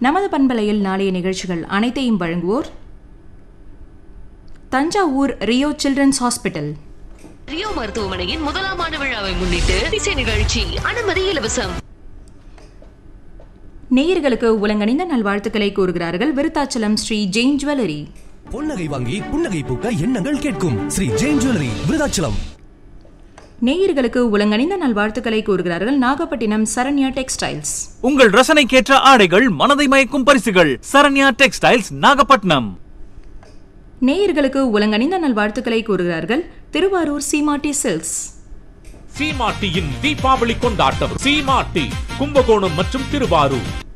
நமது பண்பலையில் நாளைய நிகழ்ச்சிகள் அனைத்தையும் வழங்குவோர் Thanjavur Rio children's hospital Rio மருத்துவமனையின் முதலாம் ஆண்டு விழாவை முன்னிட்டு இசை நிகழ்ச்சி அனுமதி இலவசம் நேயர்களுக்கு உலங்கணிந்த நல்வாழ்த்துக்களை கூறுகிறார்கள் விருத்தாச்சலம் ஸ்ரீ ஜெயின் ஜுவல்லரி பொன்னகை வாங்கி புன்னகை பூக்க எண்ணங்கள் கேட்கும் ஸ்ரீ ஜெயின் ஜுவல்லரி விருதாச்சலம் நேயர்களுக்கு உலங்கணிந்த நல்வாழ்த்துக்களை கூறுகிறார்கள் நாகப்பட்டினம் சரண்யா டெக்ஸ்டைல்ஸ் உங்கள் ரசனைக்கேற்ற ஆடைகள் மனதை மயக்கும் பரிசுகள் சரண்யா டெக்ஸ்டைல்ஸ் நாகப்பட்டினம் நேயர்களுக்கு உலங்கணிந்த நல்வாழ்த்துக்களை கூறுகிறார்கள் திருவாரூர் சீமாட்டி சில்க்ஸ் சீமாட்டியின் தீபாவளி கொண்டாட்டம் சீமாட்டி கும்பகோணம் மற்றும் திருவாரூர்